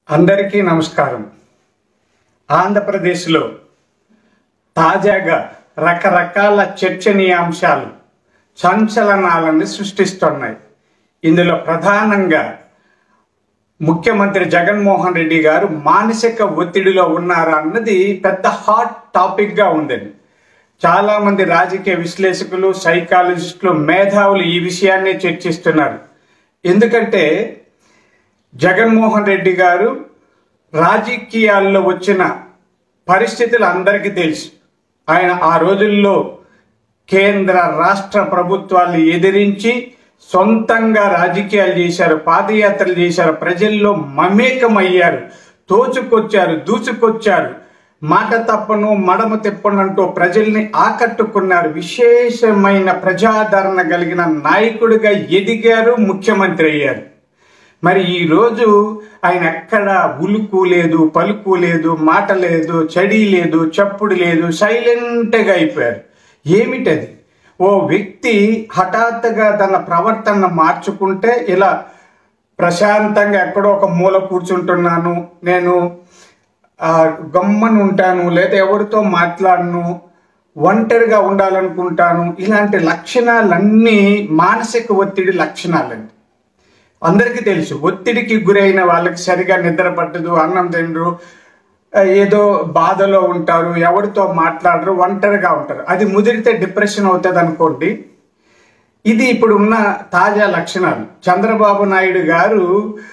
అందరికీ నమస్కారం ఆంధ్రప్రదేశ్లో తాజాగా రకరకాల చర్చనీయాంశాలు సంచలనాలను సృష్టిస్తున్నాయి ఇందులో ప్రధానంగా ముఖ్యమంత్రి జగన్మోహన్ రెడ్డి గారు మానసిక ఒత్తిడిలో ఉన్నారా అన్నది పెద్ద హాట్ టాపిక్గా ఉందండి చాలా మంది రాజకీయ విశ్లేషకులు సైకాలజిస్టులు మేధావులు ఈ విషయాన్నే చర్చిస్తున్నారు ఎందుకంటే జగన్మోహన్ రెడ్డి గారు రాజకీయాల్లో వచ్చిన పరిస్థితులు అందరికీ తెలుసు ఆయన ఆ రోజుల్లో కేంద్ర రాష్ట్ర ప్రభుత్వాలు ఎదిరించి సొంతంగా రాజకీయాలు చేశారు పాదయాత్రలు చేశారు ప్రజల్లో మమేకమయ్యారు తోచుకొచ్చారు దూచుకొచ్చారు మాట తప్పను మడమ తిప్పనంటూ ప్రజల్ని ఆకట్టుకున్నారు విశేషమైన ప్రజాదరణ కలిగిన నాయకుడిగా ఎదిగారు ముఖ్యమంత్రి అయ్యారు మరి ఈ రోజు ఆయన ఎక్కడ ఉలుకు లేదు పలుకు లేదు మాట లేదు చడి లేదు చప్పుడు లేదు సైలెంట్గా అయిపోయారు ఏమిటది ఓ వ్యక్తి హఠాత్తుగా తన ప్రవర్తన మార్చుకుంటే ఇలా ప్రశాంతంగా ఎక్కడో ఒక మూల కూర్చుంటున్నాను నేను ఆ, గమ్మని ఉంటాను లేదా ఎవరితో మాట్లాడను ఒంటరిగా ఉండాలనుకుంటాను ఇలాంటి లక్షణాలన్నీ మానసిక ఒత్తిడి లక్షణాలండి అందరికీ తెలుసు ఒత్తిడికి గురైన వాళ్ళకి సరిగా నిద్ర పట్టదు అన్నం తినరు ఆ, ఏదో బాధలో ఉంటారు ఎవరితో మాట్లాడరు ఒంటరిగా ఉంటారు అది ముదిరితే డిప్రెషన్ అవుతుంది అనుకోండి ఇది ఇప్పుడు ఉన్న తాజా లక్షణాలు చంద్రబాబు నాయుడు గారు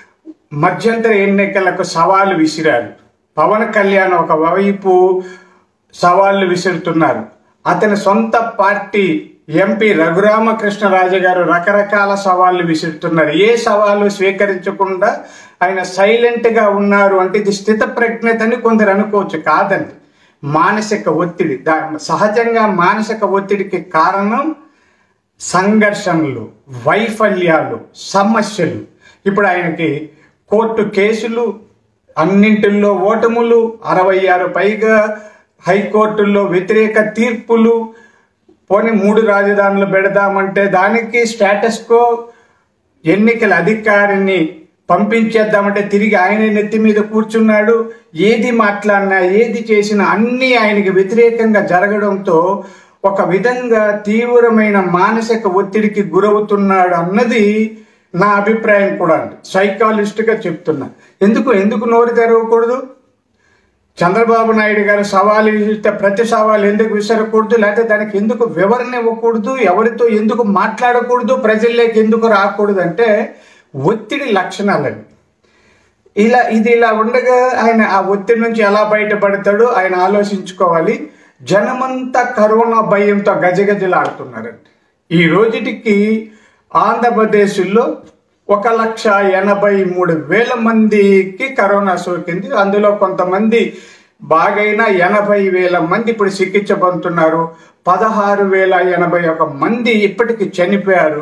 మధ్యంతర ఎన్నికలకు సవాలు విసిరారు పవన్ కళ్యాణ్ ఒక వైపు సవాళ్లు విసురుతున్నారు అతని సొంత పార్టీ ఎంపీ రఘురామకృష్ణరాజు గారు రకరకాల సవాళ్లు విసురుతున్నారు ఏ సవాలు స్వీకరించకుండా ఆయన సైలెంట్ గా ఉన్నారు అంటే ఇది స్థిత ప్రజ్ఞతని కొందరు అనుకోవచ్చు కాదండి మానసిక ఒత్తిడి దా సహజంగా మానసిక ఒత్తిడికి కారణం సంఘర్షణలు వైఫల్యాలు సమస్యలు ఇప్పుడు ఆయనకి కోర్టు కేసులు అన్నింటిల్లో ఓటములు అరవై ఆరు పైగా హైకోర్టుల్లో వ్యతిరేక తీర్పులు పోనీ మూడు రాజధానులు పెడదామంటే దానికి స్టేటస్ కో ఎన్నికల అధికారిని పంపించేద్దామంటే తిరిగి ఆయన నెత్తి మీద కూర్చున్నాడు ఏది మాట్లాడినా ఏది చేసినా అన్నీ ఆయనకి వ్యతిరేకంగా జరగడంతో ఒక విధంగా తీవ్రమైన మానసిక ఒత్తిడికి గురవుతున్నాడు అన్నది నా అభిప్రాయం కూడా అండి సైకాలజిస్ట్గా చెప్తున్నా ఎందుకు ఎందుకు నోరు తెరవకూడదు చంద్రబాబు నాయుడు గారు సవాలు విసిరితే ప్రతి సవాలు ఎందుకు విసరకూడదు లేకపోతే దానికి ఎందుకు వివరణ ఇవ్వకూడదు ఎవరితో ఎందుకు మాట్లాడకూడదు ప్రజల్లోకి ఎందుకు రాకూడదు అంటే ఒత్తిడి లక్షణాలండి ఇలా ఇది ఇలా ఉండగా ఆయన ఆ ఒత్తిడి నుంచి ఎలా బయటపడతాడో ఆయన ఆలోచించుకోవాలి జనమంతా కరోనా భయంతో గజగజలాడుతున్నారండి ఈ రోజుటికి ఆంధ్రప్రదేశ్లో ఒక లక్ష ఎనభై మూడు వేల మందికి కరోనా సోకింది అందులో కొంతమంది బాగైన ఎనభై వేల మంది ఇప్పుడు చికిత్స పొందుతున్నారు పదహారు వేల ఎనభై ఒక మంది ఇప్పటికి చనిపోయారు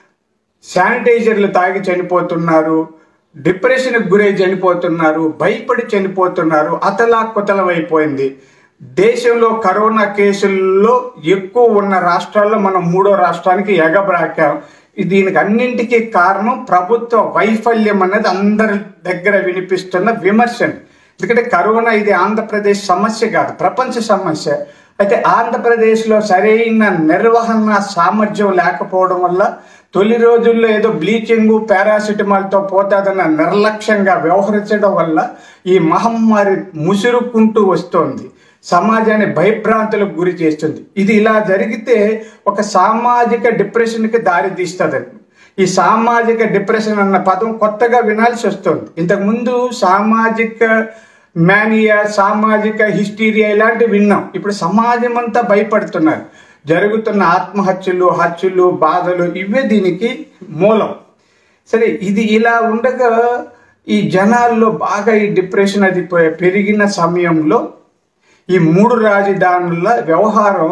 శానిటైజర్లు తాగి చనిపోతున్నారు డిప్రెషన్కి గురై చనిపోతున్నారు భయపడి చనిపోతున్నారు అతలా కుతలమైపోయింది దేశంలో కరోనా కేసుల్లో ఎక్కువ ఉన్న రాష్ట్రాల్లో మనం మూడో రాష్ట్రానికి ఎగబ్రాకాం దీనికి అన్నింటికీ కారణం ప్రభుత్వ వైఫల్యం అనేది అందరి దగ్గర వినిపిస్తున్న విమర్శని ఎందుకంటే కరోనా ఇది ఆంధ్రప్రదేశ్ సమస్య కాదు ప్రపంచ సమస్య అయితే ఆంధ్రప్రదేశ్లో సరైన నిర్వహణ సామర్థ్యం లేకపోవడం వల్ల తొలి రోజుల్లో ఏదో బ్లీచింగ్ పారాసిటమాల్తో పోతాదన్న నిర్లక్ష్యంగా వ్యవహరించడం వల్ల ఈ మహమ్మారి ముసురుకుంటూ వస్తోంది సమాజాన్ని భయభ్రాంతులకు గురి చేస్తుంది ఇది ఇలా జరిగితే ఒక సామాజిక డిప్రెషన్కి దారి తీస్తుందండి ఈ సామాజిక డిప్రెషన్ అన్న పదం కొత్తగా వినాల్సి వస్తుంది ఇంతకుముందు సామాజిక మేనియా సామాజిక హిస్టీరియా ఇలాంటివి విన్నాం ఇప్పుడు సమాజం అంతా భయపడుతున్నారు జరుగుతున్న ఆత్మహత్యలు హత్యలు బాధలు ఇవే దీనికి మూలం సరే ఇది ఇలా ఉండగా ఈ జనాల్లో బాగా ఈ డిప్రెషన్ అది పె- పెరిగిన సమయంలో ఈ మూడు రాజధానుల వ్యవహారం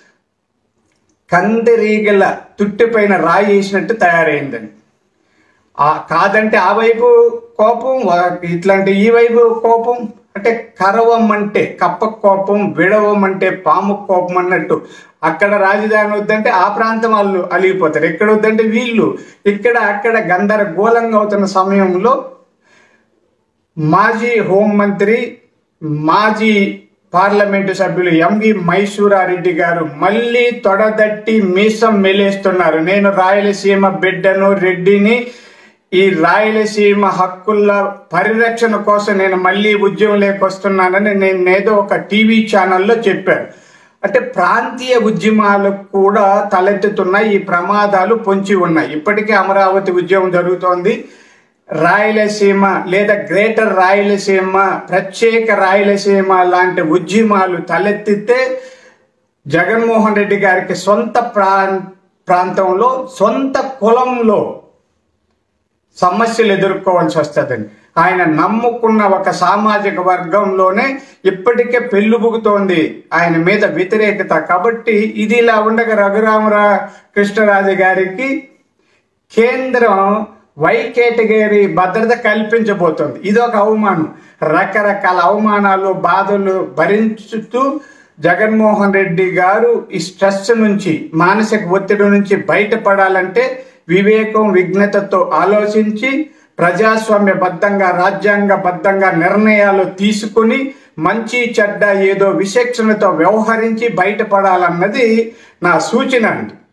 కందిరీగల తుట్టిపైన రాయి వేసినట్టు తయారైందండి ఆ కాదంటే ఆ వైపు కోపం వా- ఇట్లాంటి ఈ వైపు కోపం అంటే కరవం అంటే కప్ప కోపం విడవం అంటే పాము కోపం అన్నట్టు అక్కడ రాజధాని వద్దంటే ఆ ప్రాంతం వాళ్ళు అలిగిపోతారు ఎక్కడ వద్దంటే వీళ్ళు ఇక్కడ అక్కడ గందరగోళంగా అవుతున్న సమయంలో మాజీ హోంమంత్రి మాజీ పార్లమెంటు సభ్యులు ఎంవి మైసూరారెడ్డి గారు మళ్ళీ తొడదట్టి మీసం మెలేస్తున్నారు నేను రాయలసీమ బిడ్డను రెడ్డిని ఈ రాయలసీమ హక్కుల పరిరక్షణ కోసం నేను మళ్ళీ ఉద్యమంలోకి వస్తున్నానని నేను ఏదో ఒక టీవీ ఛానల్లో చెప్పాను అంటే ప్రాంతీయ ఉద్యమాలకు కూడా తలెత్తుతున్నాయి ఈ ప్రమాదాలు పొంచి ఉన్నాయి ఇప్పటికే అమరావతి ఉద్యమం జరుగుతోంది రాయలసీమ లేదా గ్రేటర్ రాయలసీమ ప్రత్యేక రాయలసీమ లాంటి ఉద్యమాలు తలెత్తితే జగన్మోహన్ రెడ్డి గారికి సొంత ప్రాం ప్రాంతంలో సొంత కులంలో సమస్యలు ఎదుర్కోవాల్సి వస్తుందండి ఆయన నమ్ముకున్న ఒక సామాజిక వర్గంలోనే ఇప్పటికే పెళ్ళుబుగుతోంది ఆయన మీద వ్యతిరేకత కాబట్టి ఇది ఇలా ఉండగా రఘురామరా కృష్ణరాజు గారికి కేంద్రం వై కేటగిరీ భద్రత కల్పించబోతోంది ఇది ఒక అవమానం రకరకాల అవమానాలు బాధలు భరించుతూ జగన్మోహన్ రెడ్డి గారు ఈ స్ట్రెస్ నుంచి మానసిక ఒత్తిడి నుంచి బయటపడాలంటే వివేకం విఘ్నతతో ఆలోచించి ప్రజాస్వామ్యబద్ధంగా రాజ్యాంగబద్ధంగా నిర్ణయాలు తీసుకుని మంచి చెడ్డ ఏదో విచక్షణతో వ్యవహరించి బయటపడాలన్నది నా సూచన అండి